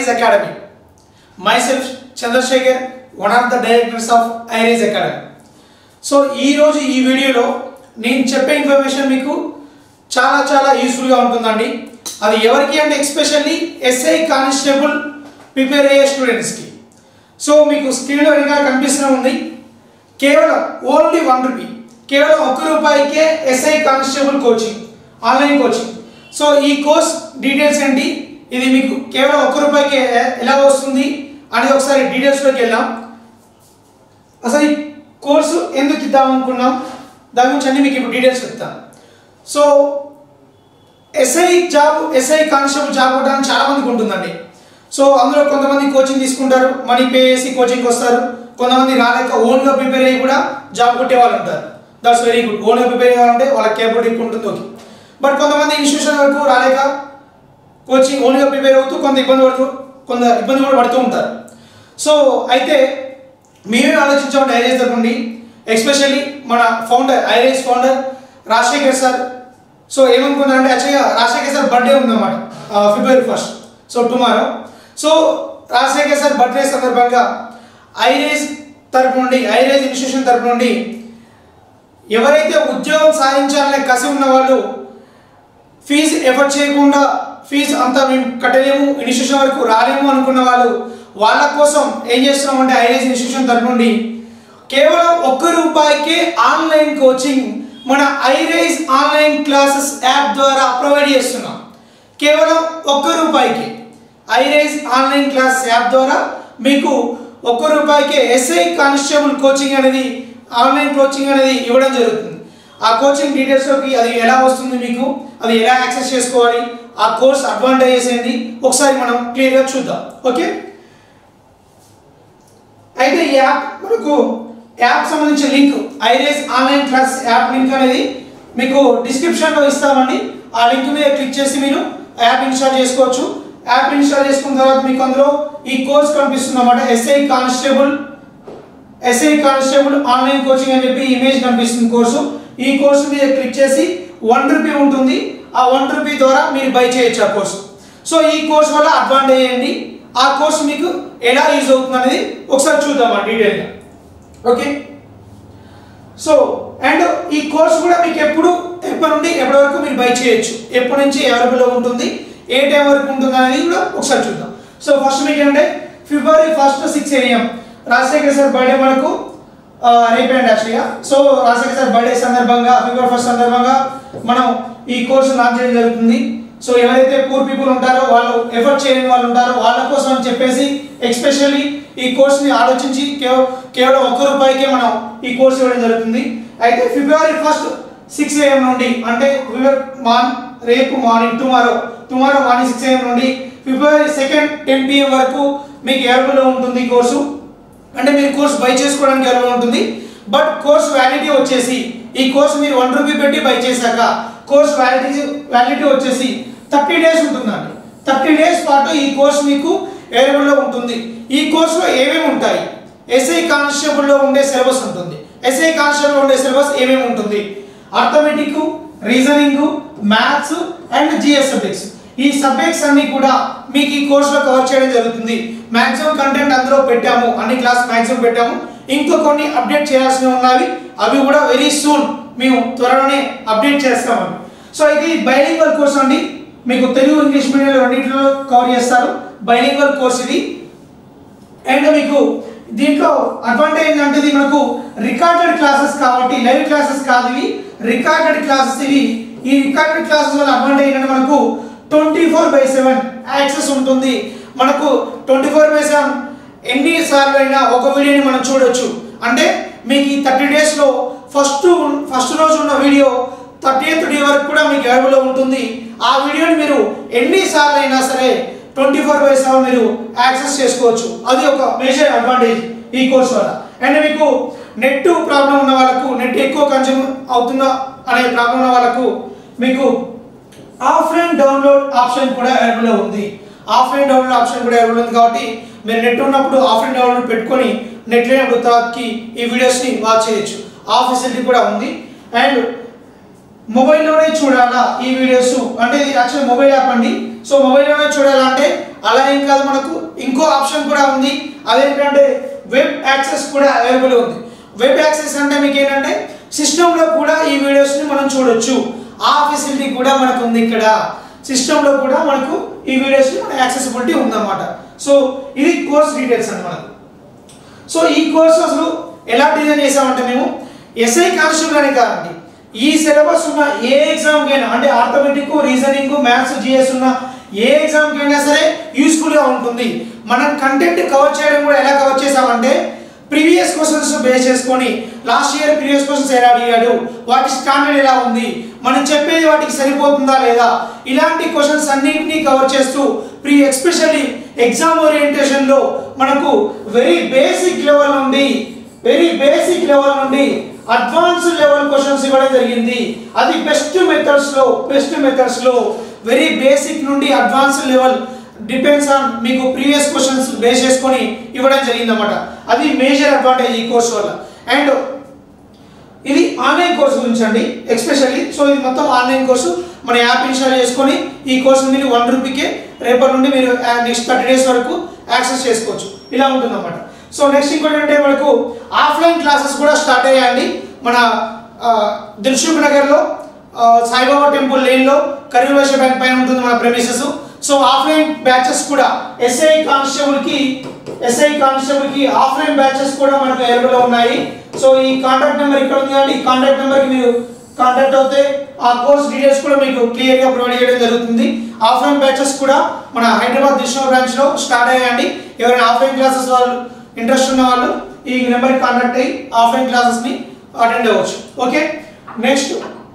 Academy. Myself, Chandrasekhar, one of the directors of Iris Academy. So ఈరోజు ఈ వీడియోలో నేను చెప్పే ఇన్ఫర్మేషన్ మీకు చాలా చాలా యూస్ఫుల్గా ఉంటుందండి అది ఎవరికి అంటే ఎక్స్పెషల్లీ ఎస్ఐ కానిస్టేబుల్ ప్రిపేర్ అయ్యే స్టూడెంట్స్కి సో మీకు స్క్రీన్లో వెనక కనిపిస్తూనే ఉంది కేవలం ఓన్లీ వన్ రూపీ కేవలం ఒక్క రూపాయికే SI constable coaching online coaching so ఈ కోర్స్ డీటెయిల్స్ ఏంటి ఇది మీకు కేవలం ఒక్క రూపాయికి ఎ- ఎలా వస్తుంది అనేది ఒకసారి డీటెయిల్స్లోకి వెళ్దాం అసలు ఈ కోర్సు ఎందుకు ఇద్దాం అనుకున్నాం దాని గురించి అన్ని మీకు ఇప్పుడు డీటెయిల్స్ చెప్తాను so SI job SI constable job కొట్టడానికి చాలా మందికి ఉంటుందండి సో అందులో కొంతమంది కోచింగ్ తీసుకుంటారు మనీ పే చేసి కోచింగ్కి వస్తారు కొంతమంది రాలేక ఓన్గా ప్రిపేర్ అయ్యి కూడా జాబ్ కొట్టే వాళ్ళు ఉంటారు దట్స్ వెరీ గుడ్ ఓన్గా ప్రిపేర్ అయ్యాలంటే వాళ్ళ కేపబిలిటీ ఉంటుంది ఓకే బట్ కొంతమంది ఇన్స్టిట్యూషన్ వరకు రాలేక కోచింగ్ ఓన్గా ప్రిపేర్ అవుతూ కొంత ఇబ్బంది పడుతూ కొంత ఇబ్బంది కూడా పడుతూ ఉంటారు సో అయితే మేమే ఆలోచించామంటే ఐరేస్ తరపుండి ఎస్పెషల్లీ మన founder Iris founder Rajasekhar sir so ఏమనుకున్నారంటే యాక్చువల్గా రాజశేఖర్ సార్ బర్త్డే ఉందన్నమాట February first so tomorrow so Rajasekhar sir birthday సందర్భంగా ఐరేస్ తరపు నుండి ఐరేస్ ఇన్స్టిట్యూషన్ తరపు నుండి ఎవరైతే ఉద్యోగం సాధించాలనే కసి ఉన్న వాళ్ళు ఫీజు ఎఫర్ట్ చేయకుండా ఫీజు అంతా మేము కట్టలేము ఇన్స్టిట్యూషన్ వరకు రాలేము అనుకున్న వాళ్ళు వాళ్ళ కోసం ఏం చేస్తున్నామంటే ఐఏఎస్ ఇన్స్టిట్యూషన్ తరపు నుండి కేవలం ఒక్క రూపాయికే ఆన్లైన్ కోచింగ్ మన ఐరైజ్ ఆన్లైన్ క్లాసెస్ యాప్ ద్వారా ప్రొవైడ్ చేస్తున్నాం కేవలం ఒక్క రూపాయికి ఐరైజ్ ఆన్లైన్ క్లాస్ యాప్ ద్వారా మీకు ఒక్క రూపాయికే ఎస్ఐ కానిస్టేబుల్ కోచింగ్ అనేది ఆన్లైన్ కోచింగ్ అనేది ఇవ్వడం జరుగుతుంది ఆ కోచింగ్ డీటెయిల్స్లోకి అది ఎలా వస్తుంది మీకు అది ఎలా యాక్సెస్ చేసుకోవాలి ఆ కోర్స్ అడ్వాంటేజెస్ ఏంటి ఒకసారి మనం క్లియర్గా చూద్దాం ఓకే అయితే ఈ యాప్ మనకు యాప్ సంబంధించిన link Iris online class app link అనేది మీకు డిస్క్రిప్షన్లో ఇస్తామండి ఆ లింక్ మీద క్లిక్ చేసి మీరు యాప్ ఇన్స్టాల్ చేసుకోవచ్చు యాప్ ఇన్స్టాల్ చేసుకున్న తర్వాత మీకు అందులో ఈ కోర్స్ కనిపిస్తుంది అన్నమాట SI constable SI constable online coaching అని చెప్పి ఇమేజ్ కనిపిస్తుంది కోర్సు ఈ కోర్సు మీద క్లిక్ చేసి వన్ రూపీ ఉంటుంది ఆ వన్ రూపీ ద్వారా మీరు బై చేయొచ్చు ఆ కోర్సు సో ఈ కోర్స్ వల్ల అడ్వాంటేజ్ ఏంటి ఆ కోర్సు మీకు ఎలా యూజ్ అవుతుంది అనేది ఒకసారి చూద్దాం డీటెయిల్గా ఓకే సో అండ్ ఈ కోర్స్ కూడా మీకు ఎప్పుడు ఎప్పటి నుండి ఎప్పటి వరకు మీరు బై చేయొచ్చు ఎప్పటి నుంచి అవైలబుల్లో ఉంటుంది ఏ టైం వరకు ఉంటుంది అనేది కూడా ఒకసారి చూద్దాం సో ఫస్ట్ మీకు ఏంటంటే February first six AM Rajasekhar sir birthday మనకు ఆ, రేపే అండి యాక్చువల్గా సో రాజశేఖర్ సార్ బర్త్డే సందర్భంగా ఫిబ్రవరి ఫస్ట్ సందర్భంగా మనం ఈ కోర్సు లాంచ్ చేయడం జరుగుతుంది సో ఎవరైతే పూర్ పీపుల్ ఉంటారో వాళ్ళు ఎఫర్ట్ చేయని వాళ్ళు ఉంటారో వాళ్ళ కోసం అని చెప్పేసి ఎక్స్పెషల్లీ ఈ కోర్స్ని ఆలోచించి కేవ- కేవలం ఒక్క రూపాయికే మనం ఈ కోర్స్ ఇవ్వడం జరుగుతుంది అయితే ఫిబ్రవరి ఫస్ట్ సిక్స్ ఏఎం నుండి అంటే ఫిబ్రవరి మార్ రేపు morning tomorrow tomorrow morning six AM నుండి ఫిబ్రవరి సెకండ్ టెన్ పిఎం వరకు మీకు అవైలబుల్లో ఉంటుంది ఈ కోర్సు అంటే మీరు కోర్స్ బై చేసుకోవడానికి అవైలబుల్ ఉంటుంది బట్ కోర్స్ వ్యాలిడిటీ వచ్చేసి ఈ కోర్స్ మీరు వన్ రూపీ పెట్టి బై చేశాక కోర్స్ వ్యాలిడిటీ వ్యాలిడిటీ వచ్చేసి థర్టీ డేస్ ఉంటుందండి థర్టీ డేస్ పాటు ఈ కోర్స్ మీకు అవైలబుల్లో ఉంటుంది ఈ కోర్సులో ఏమేమి ఉంటాయి ఎస్ఐ కానిస్టేబుల్లో ఉండే సిలబస్ ఉంటుంది ఎస్ఐ కానిస్టేబుల్ ఉండే సిలబస్ ఏమేమి ఉంటుంది arithmetic reasoning maths and GS subjects ఈ సబ్జెక్ట్స్ అన్ని కూడా మీకు ఈ కోర్సులో కవర్ చేయడం జరుగుతుంది మాక్సిమం కంటెంట్ అందులో పెట్టాము అన్ని క్లాస్ మాక్సిమం పెట్టాము ఇంకో కొన్ని అప్డేట్ చేయాల్సినవి ఉన్నవి అవి కూడా వెరీ సూన్ మేము త్వరలోనే అప్డేట్ చేస్తామండి సో ఇది బైలింగ్వల్ కోర్స్ అండి మీకు తెలుగు ఇంగ్లీష్ మీడియం రెండింటిలో కవర్ చేస్తారు బైలింగ్వల్ కోర్స్ ఇది అండ్ మీకు దీంట్లో అడ్వాంటేజ్ ఏంటంటే ఇది మనకు రికార్డెడ్ క్లాసెస్ కాబట్టి లైవ్ క్లాసెస్ కాదు ఇవి రికార్డెడ్ క్లాసెస్ ఇవి ఈ రికార్డెడ్ క్లాసెస్ వల్ల అడ్వాంటేజ్ ఏంటంటే మనకు twenty four by seven access ఉంటుంది మనకు ట్వంటీ ఫోర్ బై సెవెన్ ఎన్ని సార్లు అయినా ఒక వీడియోని మనం చూడొచ్చు అంటే మీకు ఈ థర్టీ డేస్లో ఫస్ట్ ఫస్ట్ రోజు ఉన్న వీడియో థర్టీ ఎయిత్ డే వరకు కూడా మీకు అవైలబుల్లో ఉంటుంది ఆ వీడియోని మీరు ఎన్నిసార్లు అయినా సరే ట్వంటీ ఫోర్ బై సెవెన్ మీరు యాక్సెస్ చేసుకోవచ్చు అది ఒక మేజర్ అడ్వాంటేజ్ ఈ కోర్స్ వల్ల అండ్ మీకు నెట్ ప్రాబ్లం ఉన్న వాళ్ళకు నెట్ ఎక్కువ కన్జ్యూమ్ అవుతున్న అనే ప్రాబ్లం ఉన్న వాళ్ళకు మీకు ఆఫ్లైన్ డౌన్లోడ్ ఆప్షన్ కూడా అవైలబుల్లో ఉంది ఆఫ్లైన్ డౌన్లోడ్ ఆప్షన్ కూడా అవైలబుల్ ఉంది కాబట్టి మీరు నెట్ ఉన్నప్పుడు ఆఫ్లైన్ డౌన్లోడ్ పెట్టుకొని నెట్ లేనప్పుడు తర్వాతకి ఈ వీడియోస్ని వాచ్ చేయొచ్చు ఆ ఫెసిలిటీ కూడా ఉంది అండ్ మొబైల్లోనే చూడాలా ఈ వీడియోస్ అంటే ఇది యాక్చువల్ మొబైల్ యాప్ అండి సో మొబైల్లోనే చూడాలంటే అలా ఏం కాదు మనకు ఇంకో ఆప్షన్ కూడా ఉంది అదేంటంటే వెబ్ యాక్సెస్ కూడా అవైలబుల్ ఉంది వెబ్ యాక్సెస్ అంటే మీకు ఏంటంటే సిస్టంలో కూడా ఈ వీడియోస్ని మనం చూడొచ్చు ఆ ఫెసిలిటీ కూడా మనకు ఉంది ఇక్కడ సిస్టంలో కూడా మనకు ఈ వీడియోస్ని మన యాక్సెసిబిలిటీ ఉందన్నమాట సో ఇది కోర్స్ డీటెయిల్స్ అన్నమాట సో ఈ కోర్స్ అసలు ఎలా డిజైన్ చేసామంటే మేము ఎస్ఐ కానిస్టేబుల్ అనే కాదండి ఈ సిలబస్ ఉన్న ఏ ఎగ్జామ్కి అయినా అంటే ఆర్థమెటిక్ రీజనింగ్ మ్యాథ్స్ జిఎస్ ఉన్న ఏ ఎగ్జామ్కి అయినా సరే యూస్ఫుల్గా ఉంటుంది మనం కంటెంట్ కవర్ చేయడం కూడా ఎలా కవర్ చేసామంటే ప్రీవియస్ క్వశ్చన్స్ బేస్ చేసుకొని లాస్ట్ ఇయర్ ప్రీవియస్ క్వశ్చన్స్ ఎలా అడిగాడు వాటి స్టాండర్డ్ ఎలా ఉంది మనం చెప్పేది వాటికి సరిపోతుందా లేదా ఇలాంటి క్వశ్చన్స్ అన్నింటినీ కవర్ చేస్తూ ప్రీ ఎస్పెషల్లీ ఎగ్జామ్ ఓరియంటేషన్లో మనకు వెరీ బేసిక్ లెవెల్ నుండి వెరీ బేసిక్ లెవెల్ నుండి అడ్వాన్స్ లెవెల్ క్వశ్చన్స్ ఇవ్వడం జరిగింది అది బెస్ట్ మెథడ్స్ లో బెస్ట్ మెథడ్స్ లో వెరీ బేసిక్ నుండి అడ్వాన్స్ లెవెల్ డిపెండ్స్ ఆన్ మీకు ప్రీవియస్ క్వశ్చన్స్ బేస్ చేసుకొని ఇవ్వడం జరిగింది అనమాట అది మేజర్ అడ్వాంటేజ్ ఈ కోర్స్ వల్ల అండ్ ఇది ఆన్లైన్ కోర్స్ గురించి అండి ఎక్స్పెషల్లీ సో ఇది మొత్తం ఆన్లైన్ కోర్సు మన యాప్ ఇన్స్టాల్ చేసుకొని ఈ కోర్స్ మీరు వన్ రూపీకే రేపటి నుండి మీరు నెక్స్ట్ థర్టీ డేస్ వరకు యాక్సెస్ చేసుకోవచ్చు ఇలా ఉంటుందన్నమాట సో నెక్స్ట్ ఇంకోటి ఏంటంటే మనకు ఆఫ్లైన్ క్లాసెస్ కూడా స్టార్ట్ అయ్యాయండి మన దిల్సుఖ్ నగర్లో ఆ, సాయిబాబా టెంపుల్ లేన్లో కరీం వైశ్య బ్యాంక్ పైన ఉంటుంది మన ప్రెమిసెస్ సో ఆఫ్లైన్ బ్యాచెస్ కూడా ఎస్ఐ కానిస్టేబుల్కి ఎస్ఐ కానిస్టేబుల్కి ఆఫ్లైన్ బ్యాచెస్ కూడా మనకు అవైలబుల్ ఉన్నాయి సో ఈ కాంటాక్ట్ నెంబర్ ఇక్కడ ఉంది అండి ఈ కాంటాక్ట్ నెంబర్కి మీరు కాంటాక్ట్ అవుతే ఆ కోర్స్ డీటెయిల్స్ కూడా మీకు క్లియర్గా ప్రొవైడ్ చేయడం జరుగుతుంది ఆఫ్లైన్ బ్యాచెస్ కూడా మన హైదరాబాద్ దిశ బ్రాంచ్లో స్టార్ట్ అయ్యాయండి ఎవరైనా ఆఫ్లైన్ క్లాసెస్ వాళ్ళు ఇంట్రెస్ట్ ఉన్న వాళ్ళు ఈ నెంబర్కి కాంటాక్ట్ అయ్యి ఆఫ్లైన్ క్లాసెస్ని అటెండ్ అవ్వచ్చు ఓకే నెక్స్ట్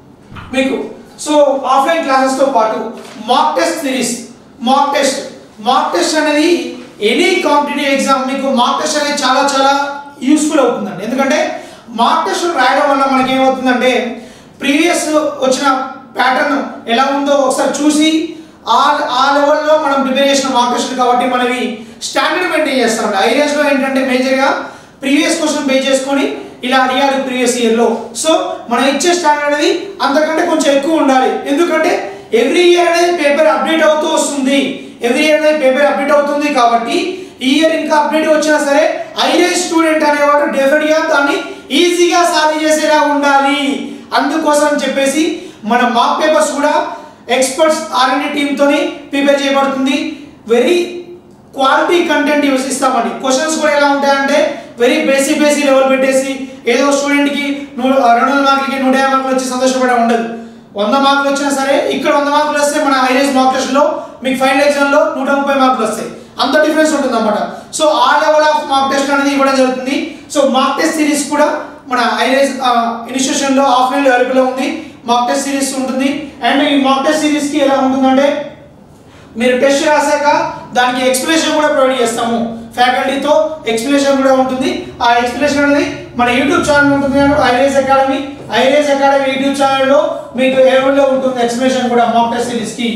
మీకు సో ఆఫ్లైన్ క్లాసెస్తో పాటు mock test series mock test mock test అనేది ఎనీ కాంపిటేటివ్ ఎగ్జామ్ మీకు మాక్ టెస్ట్ అనేది చాలా చాలా యూస్ఫుల్ అవుతుందండి ఎందుకంటే మాక్ టెస్ట్ రాయడం వల్ల మనకి ఏమవుతుందంటే ప్రీవియస్ వచ్చిన ప్యాటర్న్ ఎలా ఉందో ఒకసారి చూసి ఆ ఆ లెవెల్లో మనం ప్రిపేర్ చేసిన మాక్ టెస్ట్ కాబట్టి మనవి స్టాండర్డ్ మెయింటైన్ చేస్తాం ఐరియాస్లో ఏంటంటే మేజర్గా ప్రీవియస్ క్వశ్చన్ బేస్ చేసుకొని ఇలా అడిగాడు ప్రీవియస్ ఇయర్లో సో మనం ఇచ్చే స్టాండర్డ్ అనేది అంతకంటే కొంచెం ఎక్కువ ఉండాలి ఎందుకంటే ఎవ్రీ ఇయర్ అనేది పేపర్ అప్డేట్ అవుతూ వస్తుంది ఎవ్రీ ఇయర్ అనేది పేపర్ అప్డేట్ అవుతుంది కాబట్టి ఈ ఇయర్ ఇంకా అప్డేట్ వచ్చినా సరే ఐఏఎస్ స్టూడెంట్ అనేవాడు డెఫినెట్గా దాన్ని ఈజీగా సాల్వ్ చేసేలా ఉండాలి అందుకోసం అని చెప్పేసి మన మాక్ పేపర్స్ కూడా ఎక్స్పర్ట్స్ ఆర్ఎండి టీమ్తోని ప్రిపేర్ చేయబడుతుంది వెరీ క్వాలిటీ కంటెంట్ యూస్ ఇస్తామండి క్వశ్చన్స్ కూడా ఎలా ఉంటాయంటే వెరీ బేసిక్ బేసిక్ లెవెల్ పెట్టేసి ఏదో స్టూడెంట్కి నూ రెండు వందల మార్కులకి నూట యాభై మార్కులు వచ్చి సంతోషపడడం ఉండదు వంద మార్కులు వచ్చినా సరే ఇక్కడ వంద మార్కులు వస్తే మన ఐఏఎస్ మాక్ టెస్ట్లో మీకు ఫైనల్ ఎగ్జామ్లో నూట ముప్పై మార్కులు వస్తాయి అంత డిఫరెన్స్ ఉంటుంది అనమాట సో ఆ లెవెల్ ఆఫ్ మాక్ టెస్ట్ అనేది ఇవ్వడం జరుగుతుంది సో మాక్ టెస్ట్ సిరీస్ కూడా మన ఐఏఎస్ ఇన్స్టిట్యూషన్లో ఆఫ్లైన్లో అవైలబుల్ ఉంది మాక్ టెస్ట్ సిరీస్ ఉంటుంది అండ్ ఈ మాక్ టెస్ట్ సిరీస్కి ఎలా ఉంటుందంటే మీరు టెస్ట్ రాశాక దానికి ఎక్స్ప్లెనేషన్ కూడా ప్రొవైడ్ చేస్తాము ఫ్యాకల్టీతో ఎక్స్ప్లెనేషన్ కూడా ఉంటుంది ఆ ఎక్స్ప్లెనేషన్ అనేది మన యూట్యూబ్ ఛానల్ ఉంటుంది Iris Academy Iris Academy YouTube ఛానల్లో మీకు ఏవైలో ఉంటుంది ఎక్స్ప్లెనేషన్ కూడా మాక్ టెస్ట్ సిరీస్కి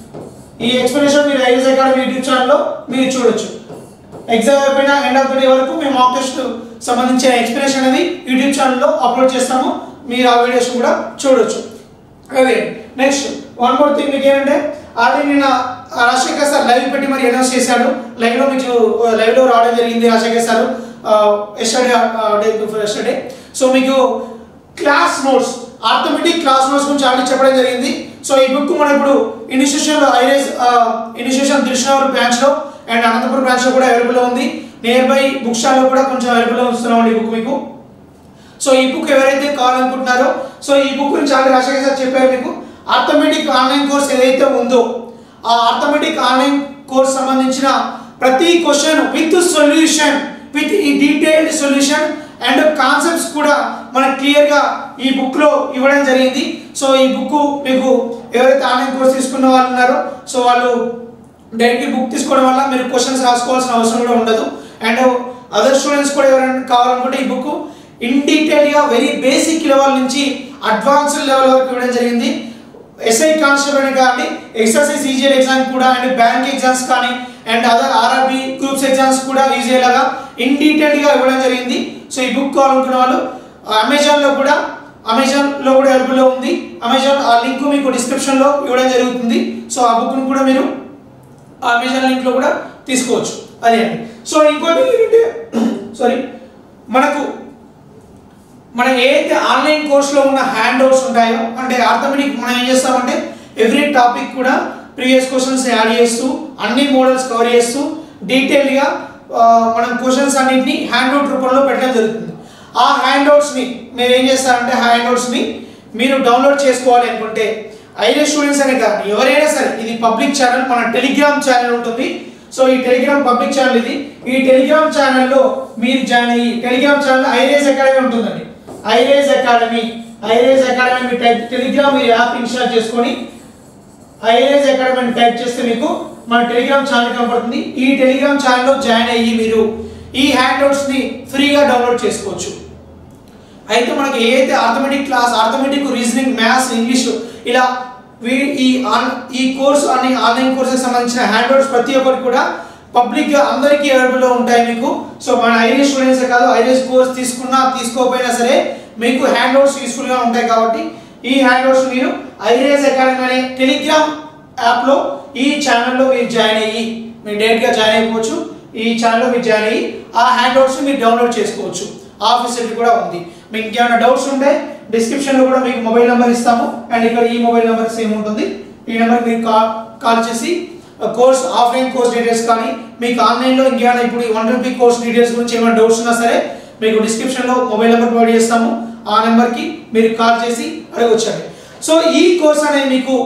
ఈ ఎక్స్ప్లెనేషన్ మీరు ఐరేస్ అకాడమీ యూట్యూబ్ ఛానల్లో మీరు చూడొచ్చు ఎగ్జామ్ అయిపోయిన ఎండ్ ఆఫ్ ద డే వరకు మేము మాక్ టెస్ట్ సంబంధించిన ఎక్స్ప్లెనేషన్ అనేది యూట్యూబ్ ఛానల్లో అప్లోడ్ చేస్తాము మీరు ఆ వీడియోస్ కూడా చూడొచ్చు అదే నెక్స్ట్ వన్ మోర్ థింగ్ మీకు ఏంటంటే ఆల్రెడీ నిన్న రాజశేఖర్ సార్ లైవ్ పెట్టి మరి అనౌన్స్ చేశాడు లైవ్లో మీకు లైవ్లో రావడం జరిగింది Rajasekhar sir yesterday day before yesterday so మీకు class notes arithmetic class notes గురించి ఆల్రెడీ చెప్పడం జరిగింది సో ఈ బుక్ మనం ఇప్పుడు ఇన్స్టిట్యూషన్లో ఐరేజ్ ఇన్స్టిట్యూషన్ దిల్షనగర్ బ్రాంచ్లో అండ్ అనంతపురం బ్రాంచ్లో కూడా అవైలబుల్ ఉంది నియర్ బై బుక్ స్టాల్లో కూడా కొంచెం అవైలబుల్ ఉంచుతున్నాం ఈ బుక్ మీకు సో ఈ బుక్ ఎవరైతే కావాలనుకుంటున్నారో సో ఈ బుక్ గురించి ఆల్రెడీ రాజశేఖర్ సార్ చెప్పారు మీకు ఆర్థమెటిక్ ఆన్లైన్ కోర్స్ ఏదైతే ఉందో ఆ ఆర్థమెటిక్ ఆన్లైన్ కోర్స్ సంబంధించిన ప్రతి క్వశ్చన్ విత్ సొల్యూషన్ విత్ ఈ డీటెయిల్డ్ సొల్యూషన్ అండ్ కాన్సెప్ట్స్ కూడా మనకు క్లియర్గా ఈ బుక్లో ఇవ్వడం జరిగింది సో ఈ బుక్ మీకు ఎవరైతే ఆన్లైన్ కోర్స్ తీసుకున్న వాళ్ళు ఉన్నారో సో వాళ్ళు డైరెక్ట్ బుక్ తీసుకోవడం వల్ల మీరు క్వశ్చన్స్ రాసుకోవాల్సిన అవసరం కూడా ఉండదు అండ్ అదర్ స్టూడెంట్స్ కూడా ఎవరైనా కావాలనుకుంటే ఈ బుక్ ఇన్ డీటెయిల్గా వెరీ బేసిక్ లెవెల్ నుంచి అడ్వాన్స్డ్ లెవెల్ వరకు ఇవ్వడం జరిగింది ఎస్ఐ కానిస్టేబుల్ కానీ ఎక్సర్సైజ్ సీజీఎల్ ఎగ్జామ్ కూడా అండ్ బ్యాంక్ ఎగ్జామ్స్ కానీ and other RRB groups exams కూడా యూజ్ అయ్యేలాగా ఇన్ డీటెయిల్గా ఇవ్వడం జరిగింది సో ఈ బుక్ కావాలనుకున్న వాళ్ళు అమెజాన్లో కూడా అమెజాన్లో కూడా అవైలబుల్లో ఉంది అమెజాన్ ఆ లింక్ మీకు డిస్క్రిప్షన్లో ఇవ్వడం జరుగుతుంది సో ఆ బుక్ను కూడా మీరు అమెజాన్ లింక్లో కూడా తీసుకోవచ్చు అదే అండి సో ఇంకోటి ఏంటంటే సారీ మనకు మన ఏదైతే ఆన్లైన్ కోర్సులో ఉన్న హ్యాండ్ అవుట్స్ ఉంటాయో అంటే ఆర్థమెటిక్ మనం ఏం చేస్తామంటే ఎవ్రీ టాపిక్ కూడా ప్రీవియస్ క్వశ్చన్స్ యాడ్ చేస్తూ అన్ని మోడల్స్ కవర్ చేస్తూ డీటెయిల్గా మనం క్వశ్చన్స్ అన్నింటినీ హ్యాండ్ అవుట్ రూపంలో పెట్టడం జరుగుతుంది ఆ హ్యాండ్ అవుట్స్ని మీరు ఏం చేస్తారంటే హ్యాండ్ అవుట్స్ని మీరు డౌన్లోడ్ చేసుకోవాలి అనుకుంటే ఐడే స్టూడెంట్స్ అనే కాదు ఎవరైనా సరే ఇది పబ్లిక్ ఛానల్ మన టెలిగ్రామ్ ఛానల్ ఉంటుంది సో ఈ టెలిగ్రామ్ పబ్లిక్ ఛానల్ ఇది ఈ టెలిగ్రామ్ ఛానల్లో మీరు జాయిన్ అయ్యి టెలిగ్రామ్ ఛానల్ ఐరేజ్ అకాడమీ ఉంటుందండి ఐరేజ్ అకాడమీ ఐరేజ్ అకాడమీ మీ టైప్ టెలిగ్రామ్ మీరు యాప్ ఇన్స్టాల్ చేసుకొని ఐరేజ్ అకాడమీ అని టైప్ చేస్తే మీకు మన టెలిగ్రామ్ ఛానల్ కనపడుతుంది ఈ టెలిగ్రామ్ ఛానల్లో జాయిన్ అయ్యి మీరు ఈ హ్యాండ్అవుట్స్ని ఫ్రీగా డౌన్లోడ్ చేసుకోవచ్చు అయితే మనకి ఏదైతే arithmetic class arithmetic reasoning maths English ఇలా వీ ఈ ఆన్ ఈ కోర్స్ అన్ని ఆన్లైన్ కోర్సెస్ సంబంధించిన హ్యాండ్అవుట్స్ ప్రతి ఒక్కరికి కూడా పబ్లిక్గా అందరికీ అవైలబుల్లో ఉంటాయి మీకు సో మన ఐరియస్ స్టూడెంట్స్ కాదు ఐరియస్ కోర్స్ తీసుకున్నా తీసుకోకపోయినా సరే మీకు హ్యాండ్అవుట్స్ యూస్ఫుల్గా ఉంటాయి కాబట్టి ఈ హ్యాండ్అవుట్స్ మీరు ఐరియస్ అకాడమీ అనే టెలిగ్రామ్ యాప్లో ఈ ఛానల్లో మీరు జాయిన్ అయ్యి మీరు డైరెక్ట్గా జాయిన్ అయిపోవచ్చు ఈ ఛానల్లో మీరు జాయిన్ అయ్యి ఆ హ్యాండ్అవుట్స్ మీరు డౌన్లోడ్ చేసుకోవచ్చు ఆ ఫెసిలిటీ కూడా ఉంది మీకు ఇంకేమైనా డౌట్స్ ఉంటే డిస్క్రిప్షన్లో కూడా మీకు మొబైల్ నెంబర్ ఇస్తాము అండ్ ఇక్కడ ఈ మొబైల్ నెంబర్ సేమ్ ఉంటుంది ఈ నెంబర్ మీరు కాల్ కాల్ చేసి కోర్స్ ఆఫ్లైన్ కోర్స్ డీటెయిల్స్ కానీ మీకు ఆన్లైన్లో ఇంకేమైనా ఇప్పుడు ఈ వన్ రూపీ కోర్స్ డీటెయిల్స్ గురించి ఏమైనా డౌట్స్ ఉన్నా సరే మీకు డిస్క్రిప్షన్లో మొబైల్ నెంబర్ ప్రొవైడ్ చేస్తాము ఆ నెంబర్కి మీరు కాల్ చేసి అడగొచ్చండి సో ఈ కోర్స్ అనేది మీకు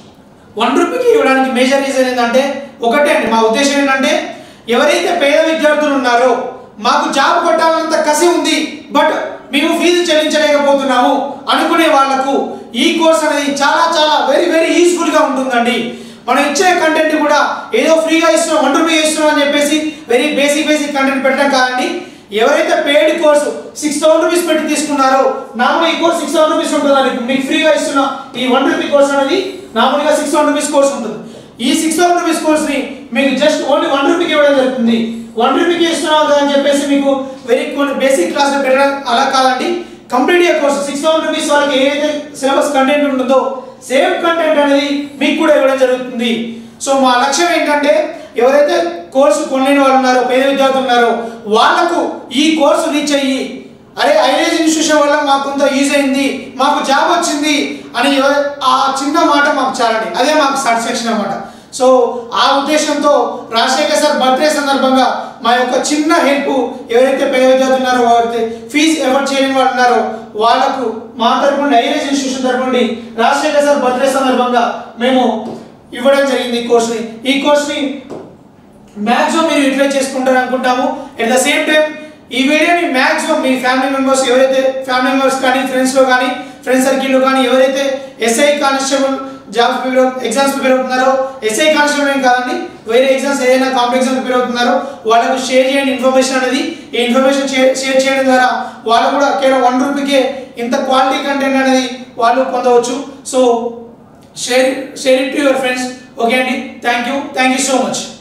వన్ రూపీకి ఇవ్వడానికి మేజర్ రీజన్ ఏంటంటే ఒకటే అండి మా ఉద్దేశం ఏంటంటే ఎవరైతే పేద విద్యార్థులు ఉన్నారో మాకు జాబ్ కొట్టాలంత కసి ఉంది బట్ మేము ఫీజు చెల్లించలేకపోతున్నాము అనుకునే వాళ్లకు ఈ కోర్స్ అనేది చాలా చాలా వెరీ వెరీ యూస్ఫుల్గా ఉంటుందండి మనం ఇచ్చే కంటెంట్ కూడా ఏదో ఫ్రీగా ఇస్తున్నాం వన్ రూపీ ఇస్తున్నాం అని చెప్పేసి వెరీ బేసిక్ బేసిక్ కంటెంట్ పెట్టడం కాదండి ఎవరైతే paid course six thousand rupees పెట్టి తీసుకున్నారో నార్మల్ ఈ కోర్స్ సిక్స్ థౌసండ్ రూపీస్ ఉంటుందండి మీకు ఫ్రీగా ఇస్తున్న ఈ వన్ రూపీ కోర్స్ అనేది నార్మల్గా సిక్స్ థౌసండ్ రూపీస్ కోర్స్ ఉంటుంది ఈ సిక్స్ థౌసండ్ రూపీస్ కోర్స్ని మీకు జస్ట్ ఓన్లీ వన్ రూపీకి ఇవ్వడం జరుగుతుంది వన్ రూపీకి ఇస్తున్నాం కదా అని చెప్పేసి మీకు వెరీ కొన్ని బేసిక్ క్లాస్ పెట్టడం అలా కాదండి complete year course six thousand rupees వాళ్ళకి ఏదైతే సిలబస్ కంటెంట్ ఉంటుందో సేమ్ కంటెంట్ అనేది మీకు కూడా ఇవ్వడం జరుగుతుంది సో మా లక్ష్యం ఏంటంటే ఎవరైతే కోర్సు కొనలేని వాళ్ళు ఉన్నారో పేద విద్యార్థులు ఉన్నారో వాళ్ళకు ఈ కోర్సు రీచ్ అయ్యి అరే ఐరేజ్ ఇన్స్టిట్యూషన్ వల్ల మాకు కొంత యూజ్ అయింది మాకు జాబ్ వచ్చింది అని ఎవ- ఆ చిన్న మాట మాకు చాలండి అదే మాకు సాటిస్ఫాక్షన్ అనమాట సో ఆ ఉద్దేశంతో రాజశేఖర్ సార్ బర్త్డే సందర్భంగా మా యొక్క చిన్న హెల్ప్ ఎవరైతే పేద విద్యార్థులు ఉన్నారో ఎవరైతే ఫీజు ఎఫర్ట్ చేయని వాళ్ళు ఉన్నారో వాళ్ళకు మా తరపున ఐరేజ్ ఇన్స్టిట్యూషన్ తరపు నుండి రాజశేఖర్ సార్ బర్త్డే సందర్భంగా మేము ఇవ్వడం జరిగింది ఈ కోర్స్ని ఈ కోర్స్ని మ్యాక్సిమం మీరు యూటిలైజ్ చేసుకుంటారు అనుకుంటాము అట్ ద సేమ్ టైం ఈ వీడియోని మ్యాక్సిమం మీ ఫ్యామిలీ మెంబర్స్ ఎవరైతే ఫ్యామిలీ మెంబర్స్ కానీ ఫ్రెండ్స్లో కానీ ఫ్రెండ్ సర్కిల్లో కానీ ఎవరైతే SI constable jobs prepare exams prepare అవుతున్నారో ఎస్ఐ కానిస్టేబుల్ ఏం కాదండి వేరే ఎగ్జామ్స్ ఏదైనా కాంపిటేటివ్ ఎగ్జామ్ ప్రిపేర్ అవుతున్నారో వాళ్ళకు షేర్ చేయండి ఇన్ఫర్మేషన్ అనేది ఈ ఇన్ఫర్మేషన్ షేర్ చేయడం ద్వారా వాళ్ళు కూడా కేవలం వన్ రూపీకే ఇంత క్వాలిటీ కంటెంట్ అనేది వాళ్ళు పొందవచ్చు so share share it to your friends okay అండి thank you thank you so much